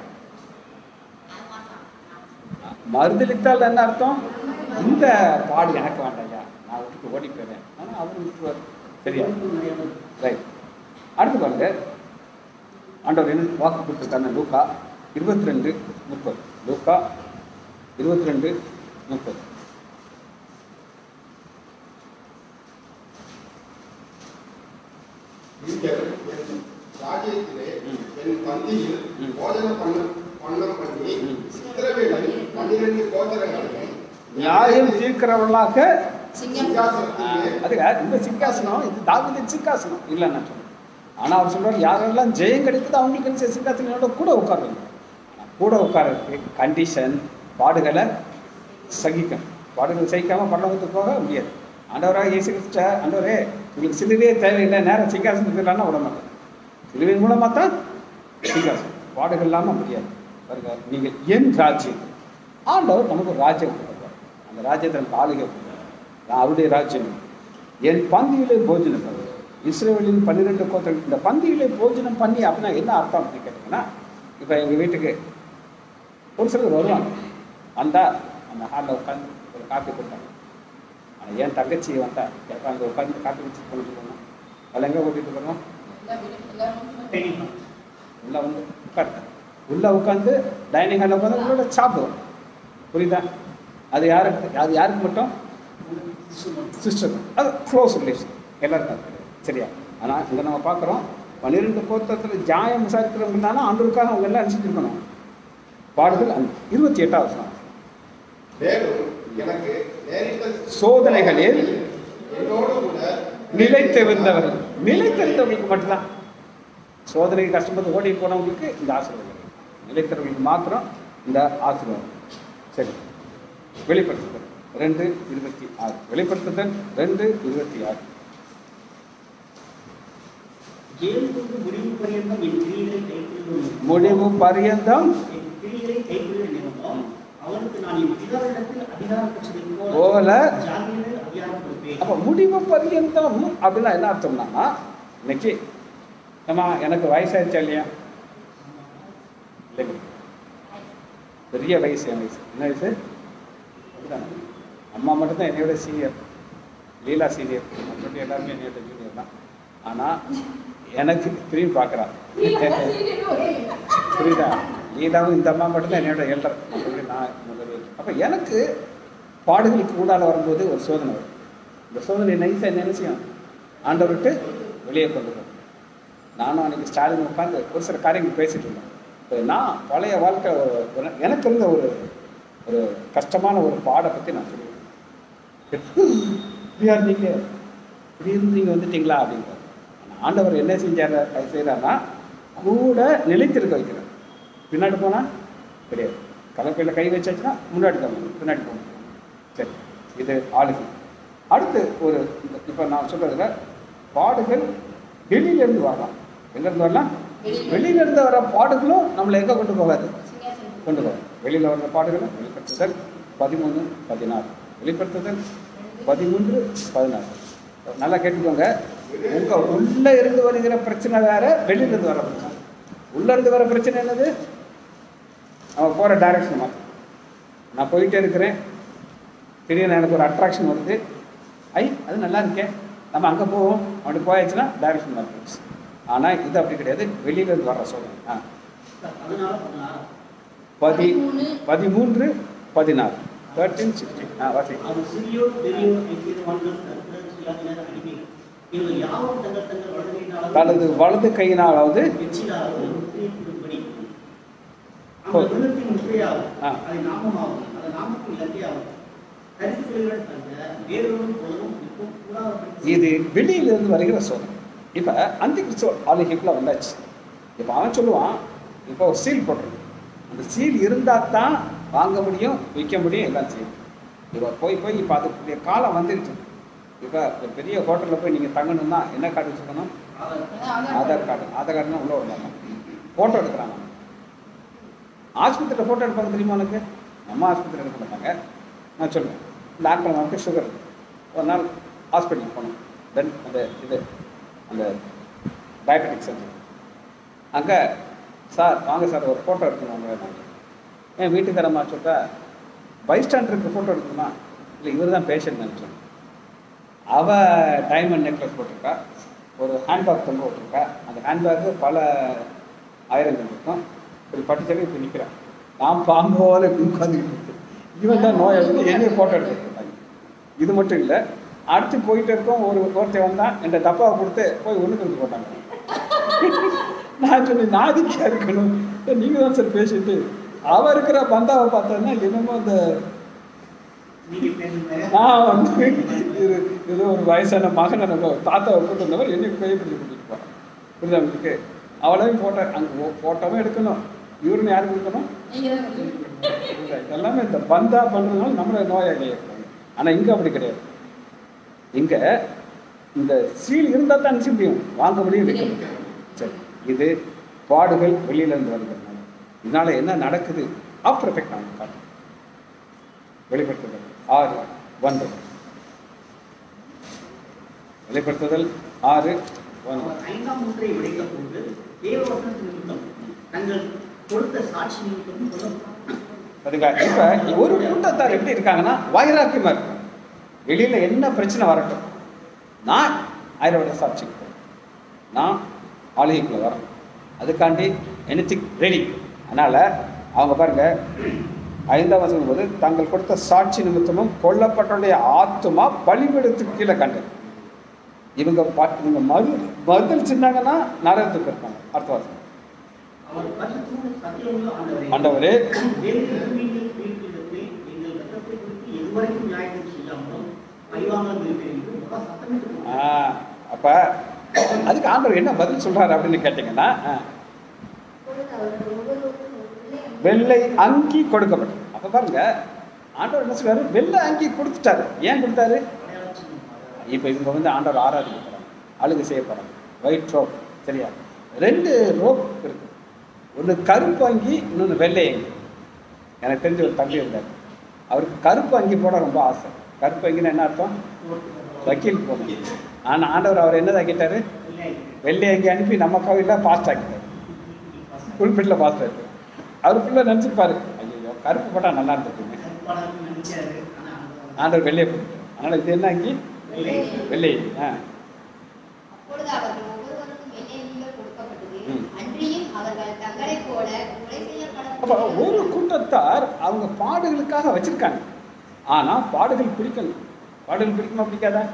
மறுதளித்தால் என்ன அர்த்தம் இந்த பாடு எனக்கு வேண்டாம்யா நான் விட்டுட்டு ஓடி போயிடுறேன் ஆனால் அவரு விட்டுருவார் சரியா ரைட் அடுத்து பாருங்க ஆண்டவர் என்ன வாக்கு கொடுத்துருக்காங்க லூக்கா இருபத்தி ரெண்டு முப்பது லூக்கா இருபத்தி ரெண்டு முப்பது நீங்கள் என் ராஜ்யத்திலே ம். என் பந்தியில் ம். போஜன பண்ண பண்ணம் பண்ணி ம். சித்திரவேலன் பன்னிரண்டு கோத்திரங்களையும் நியாயம் தீர்க்கிறவர்களாக சிங்காசனத்திலே அதுங்க இந்த சிங்காசனம் இது தாவிதின் சிங்காசனம் இல்லை நான் சொல்றேன் ஆனால் அவர் சொல்றாரு யாரெல்லாம் ஜெயம் கிடைக்குதோ அவங்களுக்கு என்ன செய்ய சிங்காசனோட கூட உட்காருங்க ஆனா, கூட உட்காரதுக்கு கண்டிஷன் பாடுகளை சகிக்கணும் பாடுகளை சகிக்காம பரலோகத்துக்கு போக முடியாது ஆண்டவராக இயேசு கிறிஸ்ட ஆண்டவரே உங்களுக்கு சிலுவையே தேவையில்லை நேரம் சிங்காசனத்துக்கு இல்லைன்னா விட மாட்டேன் சிலுவையின் மூலமாக தான் சிங்காசனம் பாடுகள் இல்லாமல் முடியாது பாருங்க நீங்கள் என் ராஜ்யம் ஆண்டவர் நமக்கு ஒரு ராஜ்யம் கொடுப்பார் அந்த ராஜ்யத்தை நமக்கு ஆளுகை கொடுப்பார் நான் அவருடைய ராஜ்யம் என் பந்தியிலே போஜனம் பண்ணு. இஸ்ரேலின் பன்னிரெண்டு கோத்திரம் இந்த பந்தியிலே போஜனம் பண்ணி அப்படின்னா என்ன அர்த்தம் அப்படின்னு கேட்டிங்கன்னா இப்போ எங்கள் வீட்டுக்கு ஒரு சிலர் வருவாங்க வந்தால் அந்த ஹாலில் உட்காந்து ஒரு காப்பி கொடுத்தாங்க ஆனால் என் தங்கச்சி வந்தா எப்போ அங்கே உட்காந்து காப்பி வச்சு கொண்டு போகணும் அதில் எங்கே கூட்டிகிட்டு போகணும் பெரியம்மா. உள்ளே வந்து உட்காரு உள்ளே உட்காந்து டைனிங் ஹாலில் உட்காந்து உங்களோட சாப்பிடுவோம் புரியுதா அது யாருக்கு அது யாருக்கு மட்டும் சிஸ்டர் அது க்ளோஸ் ரிலேஷன் எல்லாருக்கும் அது கிடையாது. சரியா ஆனால் இங்கே நம்ம பார்க்குறோம் பன்னிரெண்டு கோத்திரத்தில் ஜாயம் விசாரிக்கிறவங்கனாலும் ஆண்டவருக்காக அவங்க எல்லாம் அனுப்பிச்சிருக்கணும் பாடுதல் அந்த இருபத்தி எட்டாவது வசனம். மேலும் எனக்கு நேரிட்ட சோதனைகளில் என்னோடு கூட நிலைத்திருந்தவர்கள் நிலைத்திருந்தவர்களுக்கு மட்டும்தான் சோதனை கஷ்டப்பட்டு ஓடி போனவங்களுக்கு இந்த ஆசீர்வாதம் நிலைத்திருந்தவர்களுக்கு மாத்திரம் இந்த ஆசீர்வாதம் சரி வெளிப்படுத்துதல் ரெண்டு இருபத்தி ஆறு வெளிப்படுத்துதல் ரெண்டு இருபத்தி ஆறு ஜெயலலிதா முடிவு பரியந்தம் என் கிரிகளை கைப்பிடிக்கும் முடிவு பரியந்தம் என் கிரிகளை கைப்பிடிக்கும் அவனுக்கு நான் என் பிதாவிடத்தில் அதிகாரம் பெற்றதைப் போல ஜாதியிலே அதிகாரம் கொடுப்பேன் அப்போ முடிவு பர்யந்தம் அப்படின்னா என்ன அர்த்தம்னா இன்னைக்கு அம்மா எனக்கு வயசாயிடுச்சா இல்லையா இல்லைங்க பெரிய வயசு என் வயசு என்ன வயசு அதுதானே. அம்மா மட்டும்தான் என்னையோட சீனியர் லீலா சீனியர் மற்றபடி எல்லாருமே என்னையோட ஜூனியர் தான் ஆனால் எனக்கு திரும்பி பார்க்குறான் புரியுதா லீலாவும் இந்த அம்மா மட்டும்தான் என்னோட எல்டர் மற்றபடி நான் முதல்ல அப்போ எனக்கு பாடுகளுக்கு ஊடால வரும்போது ஒரு சோதனை வரும் இந்த சோதனை நைஸாக என்ன செய்யும் ஆண்டவர் விட்டு வெளியே கொண்டு போகும் நானும் அன்னைக்கு ஸ்டாலின் உட்காந்து ஒரு சில காரியங்கள் பேசிட்டு இருந்தேன் இப்போ நான் பழைய வாழ்க்கை ஒரு- ஒரு- எனக்கு இருந்த ஒரு ஒரு கஷ்டமான ஒரு பாடை பற்றி நான் சொல்லுவேன் இப்படியா இருந்தீங்க இப்படி இருந்து நீங்கள் வந்துட்டீங்களா அப்படின்றார் ஆனா ஆண்டவர் என்ன செஞ்சார் செய்கிறாருன்னா கூட நிலைத்திருக்க வைக்கிறார் பின்னாடி போனால் கிடையாது கலப்பையில் கை வச்சாச்சுன்னா முன்னாடி தான் போகணும், பின்னாடி போகணும் சரி இது ஆளுகை அடுத்து ஒரு இப்போ நான் சொல்றதுல பாடுகள் வெளியிலேருந்து வரலாம் எங்கேருந்து வரலாம் வெளியிலேருந்து வர பாடுகளும் நம்மளை எங்கே கொண்டு போகாது கொண்டு போகும் வெளியில் வர்ற பாடுகளை வெளிப்படுத்துதல் பதிமூணு பதினாறு வெளிப்படுத்துதல் பதிமூன்று பதினாறு நல்லா கேட்டுக்கோங்க உங்க உள்ள இருந்து வருகிற பிரச்சனை வேற வெளியில இருந்து வர பிரச்சனை உள்ள இருந்து வர பிரச்சனை என்னது அவன் போற டைரக்ஷன் மாற்று நான் போயிட்டே இருக்கிறேன் திடீர்னு எனக்கு ஒரு அட்ராக்ஷன் வருது ஐ அது நல்லா இருக்கேன் நம்ம அங்கே போவோம் அப்படி போயாச்சுன்னா டைரக்ஷன் மாற்றிடுச்சு ஆனால் இது அப்படி கிடையாது வெளியில இருந்து வர்ற சோதனை ஆ அதனால பதினாறு பதி பதிமூன்று பதினாறு தேர்ட்டீன் சிக்ஸ்டீன் ஆ வாசி அவன் சிறியோர் பெரியோர் ஐக்கியவான்கள் கருத்தர் சுயாதீனர் அடிமைகள் இவர்கள் யாவும் தங்கள் தங்கள் வளர்மையினாலும் தனது வலது கையினாலாவது வெற்றிலாவது முத்திரையிடும்படி அந்த விண்ணத்தின் முத்திரையாகும் ஆ. அதை நாமமாகும் அந்த நாமத்தின் இலக்கையாகும் கருத்துக்கள் தந்த வேறொரு பொருளும் இப்போ கூடாத இது வெளியிலிருந்து வருகிற சோதனை இப்போ அந்த கிறிஸ்துவ ஆளுகைக்குள்ள வந்தாச்சு இப்போ அவன் சொல்லுவான் இப்போ ஒரு சீல் போட்டுருக்கு அந்த சீல் இருந்தால் தான் வாங்க முடியும் விற்க முடியும் எல்லாம் செய்யும் இப்போ போய் போய் இப்போ அதுக்குரிய காலம் வந்துருச்சு இப்போ ஒரு பெரிய ஹோட்டலில் போய் நீங்கள் தங்கணும்னா என்ன கார்டு வச்சுக்கணும் ஆதார் கார்டு ஆதார் கார்டுனா உள்ள விடலாமா ஃபோட்டோ எடுக்கிறாங்க ஆஸ்பத்திரியில் ஃபோட்டோ எடுப்பாங்க தெரியுமா உனக்கு நம்ம ஆஸ்பத்திரி எடுக்க மாட்டாங்க நான் சொல்லுவேன் டாக்டர் நமக்கு சுகர் ஒரு நாள் ஹாஸ்பிட்டலுக்கு போனோம் தென் அந்த இது அந்த டயபெட்டிக் சென்டர் அங்கே சார் வாங்க சார் ஒரு ஃபோட்டோ எடுக்கணும் உங்களை என் வீட்டுக்காரம்மா சொல்லிட்டா பைஸ்டாண்டருக்கு ஃபோட்டோ எடுக்கணுமா இல்லை இவர் தான் பேஷண்ட் நினச்சோம் அவ டைமண்ட் நெக்லஸ் போட்டிருக்கா ஒரு ஹேண்ட்பேக் தொங்க விட்டுருக்கா அந்த ஹேண்ட்பேக்கு பல ஆயிரங்கள் இருக்கும் இப்படி பட்டு சொல்லி இப்படி நிற்கிறான் நான் பாம்பு போல இப்படி உட்காந்துக்கிட்டு இருக்கு இவன் தான் நோய் எடுத்து என்னையும் ஃபோட்டோ எடுத்துருக்காங்க இது மட்டும் இல்லை அடுத்து போயிட்டு இருக்கோம் ஒரு ஒருத்தன் வந்தான் என்ற டப்பாவை கொடுத்து போய் ஒன்று வந்து போட்டாங்க நான் சொன்னேன் நாதிக்கா இருக்கணும் நீங்கள் தான் சார் பேசிட்டு அவ இருக்கிற பந்தாவை பார்த்தோன்னா என்னமோ அந்த நீங்க பேசுங்க நான் வந்து இது ஏதோ ஒரு வயசான மகனை நம்ம தாத்தாவை கூட்டு வந்தவர் என்னை கைப்பிடிச்சு கூட்டிட்டு போகிறேன் புரியுதா உங்களுக்கு அவளையும் ஃபோட்டோ அங்கே ஃபோட்டோவும் எடுக்கணும் இவருன்னு யாருக்கு கொடுக்கணும் புரியுதா? இதெல்லாமே இந்த பந்தா பண்ணுறதுனால நம்மளை நோயாளி இருக்காங்க ஆனால் இங்கே அப்படி கிடையாது இங்கே இந்த சீல் இருந்தால் தான் நிச்சயம் முடியும் வாங்க முடியும் விற்க முடியும் சரி இது பாடுகள் வெளியிலேருந்து வருகிறதுனால இதனால என்ன நடக்குது ஆஃப்டர் எஃபெக்ட் நான் காட்டுறேன் வெளிப்படுத்துதல் ஆறு ஒன்பது வெளிப்படுத்துதல் ஆறு ஒன்பது அவர் ஐந்தாம் முத்திரை உடைத்த போது தேவவசனத்தின் நிமித்தம் தங்கள் கொடுத்த சாட்சி நிமித்தம் கொல்லப்பட்டார். அதுக்கா இப்போ ஒரு கூட்டத்தார் எப்படி இருக்காங்கன்னா வைராக்கியமா இருக்கு வெளியில என்ன பிரச்சனை வரட்டும் நான் ஆயிரம் சாட்சிக்கு போறேன் நான் ஆலயக்குள்ள வரேன் அதுக்காண்டி எனத்திக் ரெடி அதனால அவங்க பாருங்க ஐந்தாம் வசனம் போது தாங்கள் கொடுத்த சாட்சி நிமித்தமும் கொல்லப்பட்டவருடைய ஆத்துமா பலிபீடத்துக்கு கீழே கண்டது இவங்க பா- இவங்க மது பதில் சின்னாங்கன்னா நரகத்துக்கு இருப்பாங்க அடுத்த வாசம் அவர் பரிசுத்தமுள்ள சத்தியமுள்ள ஆண்டவரே ஆண்டவரே வேறு பூமியில் வீட்டிலிருந்து எங்கள் ரத்தத்தை குறித்து எதுவரைக்கும் நியாயம் செய்யாமலும் பழிவாங்காமல் இருப்பேன் என்று மகா சத்தமிட்டு ஆ, கூறினார். அப்ப அதுக்கு ஆண்டவர் என்ன பதில் சொல்றாரு அப்படின்னு கேட்டீங்கன்னா ஆ, வெள்ளை அங்கி கொடுக்கப்படும் அப்ப பாருங்க ஆண்டவர் என்ன சொல்றாரு வெள்ளை அங்கி கொடுத்துட்டாரு ஏன் கொடுத்தாரு அடையாள சின்னமாக இப்போ இவங்க வந்து ஆண்டவர் ஆராதிக்க போறாங்க அழுகு செய்ய போறாங்க ஒயிட் ரோப் சரியா ரெண்டு ரோப் இருக்கு ஒன்று கருப்பு அங்கி இன்னொன்று வெள்ளை அங்கி எனக்கு தெரிஞ்ச ஒரு தம்பி இருந்தார் அவருக்கு கருப்பு அங்கி போட ரொம்ப ஆசை கருப்பு அங்கின்னு என்ன அர்த்தம் வக்கீல் போகணும் ஆனால் ஆண்டவர் அவர் என்னதான் கேட்டாரு வெள்ளை அங்கி அனுப்பி நம்ம கோவிலில் பாஸ்ட் ஆக்கிட்டார் புல்பிட்டில் பாஸ்ட் ஆகிட்டார் அவர் பிள்ளை நினச்சிருப்பாரு ஐயோ கருப்பு போட்டால் நல்லா இருந்திருக்குங்க ஆண்டவர் வெள்ளையை போட்டார் அதனால் இது என்ன அங்கி வெள்ளை ஆ அப்பொழுது அவர்கள் ஒவ்வொருவருக்கும் வெள்ளை அங்கிகள் கொடுக்கப்பட்டது ம். அன்றியும் அவர்கள் தங்களைப் போல கொலை அப்போ செய்யப்பட ஒரு கூட்டத்தார் அவங்க பாடுகளுக்காக வச்சிருக்காங்க ஆனால் பாடுகள் பிடிக்கணும் பாடுகள் பிடிக்குமா பிடிக்காதா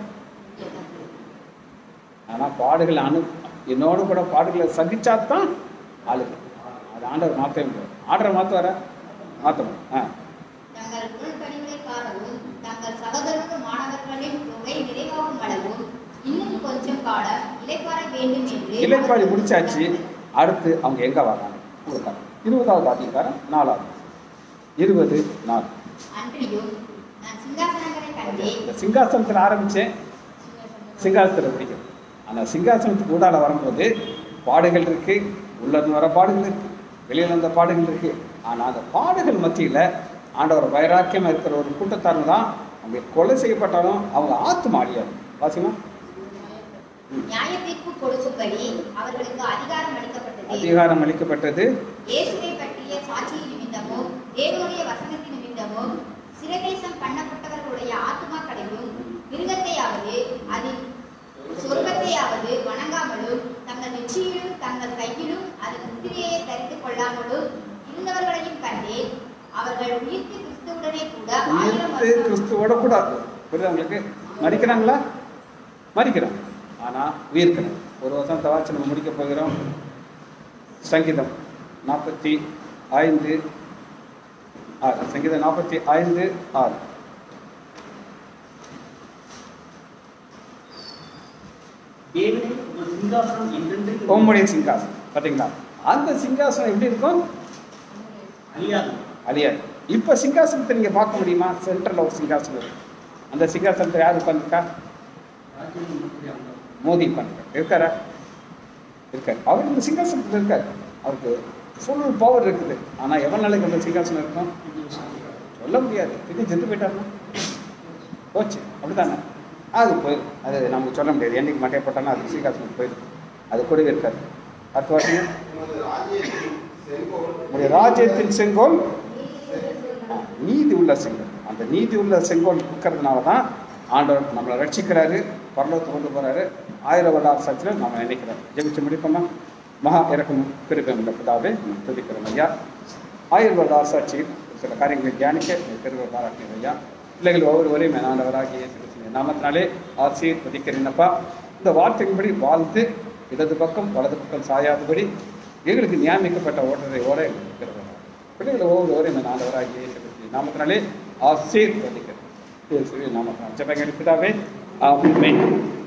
ஆனால் பாடுகள் அனு என்னோட கூட பாடுகளை சகிச்சாதான் ஆளுங்க அது ஆண்டவர் மாற்றவே முடியாது ஆர்டரை மாற்றுவாரா மாற்றணும் ஆ தங்கள் உடன்படிகளை காணவும் தங்கள் சகோதரர்கள் மாணவர்களின் தொகை நிறைவாகும் அளவும் இன்னும் கொஞ்சம் காலம் இளைப்பாற வேண்டும் என்று இலைப்பாடி முடிச்சாச்சு அடுத்து அவங்க எங்கே வராங்க கொடுத்தாங்க இருபதாவது அதிகாரம் நாலாவது இருபது நாலு அன்றியும் நான் சிங்காசனங்களை கண்டேன் இந்த சிங்காசனத்தில் ஆரம்பித்தேன் சிங்காசனத்தில் பிடிக்கும் ஆனால் சிங்காசனத்துக்கு ஊடால வரும்போது பாடுகள் இருக்கு உள்ள இருந்து வர பாடுகள் இருக்கு வெளியில இருந்த பாடுகள் இருக்கு ஆனால் அந்த பாடுகள் மத்தியில் ஆண்டவர் வைராக்கியமாக இருக்கிற ஒரு கூட்டத்தாரங்க தான் அவங்க கொலை செய்யப்பட்டாலும் அவங்க ஆத்துமா அழியாது வாசிமா நியாய தீர்ப்பு கொடுக்கும்படி அவர்களுக்கு அதிகாரம் அளிக்கப்பட்டது அதிகாரம் அளிக்கப்பட்டது இயேசுவை பற்றிய சாட்சியின் நிமித்தமும் தேவனுடைய வசனத்தின் நிமித்தமும் சிறகேசம் பண்ணப்பட்டவர்களுடைய ஆத்துமாக்களையும் மிருகத்தையாவது அதில் சொர்க்கத்தையாவது வணங்காமலும் தங்கள் நெற்றியிலும் தங்கள் கையிலும் அதன் முத்திரையை தரித்துக் கொள்ளாமலும் இருந்தவர்களையும் கண்டேன் அவர்கள் உயிர்த்து கிறிஸ்துவுடனே கூட ஆயிரம் உயிர்த்து வருஷம் கிறிஸ்துவோட கூடாது புரியுதா உங்களுக்கு மறிக்கிறாங்களா மறிக்கிறாங்க ஆனால் உயிர்க்கணும் ஒரு வருஷம் தவாச்சு நம்ம முடிக்க போகிறோம் சங்கீதம் நாற்பத்தி ஐந்து ஆறு சங்கீதம் நாற்பத்தி ஐந்து ஆறு தேவனே உங்கள் சிங்காசனம் என்றென்றைக்கு உம்முடைய சிங்காசனம் பார்த்தீங்களா அந்த சிங்காசனம் எப்படி இருக்கும் அழியாது அழியாது இப்போ சிங்காசனத்தை நீங்கள் பார்க்க முடியுமா சென்ட்ரலில் ஒரு சிங்காசனம் இருக்கு அந்த சிங்காசனத்தை யார் உட்காந்துருக்கா ராஜ்யம் உங்களுடைய அங்கம். மோதி உட்காந்துருக்கார் இருக்காரா இருக்கார் அவர் இந்த சிங்காசனத்தில் இருக்கார் அவருக்கு ஃபுல் பவர் இருக்குது ஆனால் எவ்வளோ நாளைக்கு அந்த சிங்காசனம் இருக்கும் சொல்ல முடியாது இது செத்து போயிட்டாருன்னா போச்சு அப்படிதானே அது போயிடும் அது நமக்கு சொல்ல முடியாது என்னைக்கு மட்டையை போட்டாலும் அது சிங்காசனம் போயிடும் அது கூடவே இருக்காது அடுத்த வாசிங்க உமது ராஜ்யத்தின் செங்கோல் உங்களுடைய ராஜ்யத்தின் செங்கோல் ஆ, நீதி உள்ள செங்கோல் அந்த நீதி உள்ள செங்கோல் இருக்கிறதுனால தான் ஆண்டவர் நம்மளை ரட்சிக்கிறாரு பரலோகத்தை கொண்டு போறாரு ஆயிரம் வருட அரசாட்சியில் நம்ம நினைக்கிறோம் ஜெபிச்சு முடிப்போமா மகா இறக்கும் கிருபம் உள்ள பிதாவே நம்ம துதிக்கிறோம் ஐயா ஆயிரம் வருட அரசாட்சியில் சில காரியங்களை தியானிக்க கிருபை பாராட்டினோம் ஐயா பிள்ளைகள் ஒவ்வொருவரையும் ஆண்டவராகிய கிறிஸ்துவின் நாமத்தினாலே ஆசீர்வதிக்கிறேனப்பா இந்த வார்த்தையின்படி வாழ்ந்து இடது பக்கம் வலது பக்கம் சாயாதபடி எங்களுக்கு நியமிக்கப்பட்ட ஓட்டத்தை ஓட எங்களுக்கு கிருபை பாராட்டுங்க. பிள்ளைகள் ஒவ்வொருவரையும் என் ஆண்டவராகிய இயேசு கிறிஸ்துவின் நாமத்தினாலே ஆசீர்வதிக்கிறேன் இயேசுவின் நாமத்தினால் ஜெபங்கள் பிதாவே ஆமென்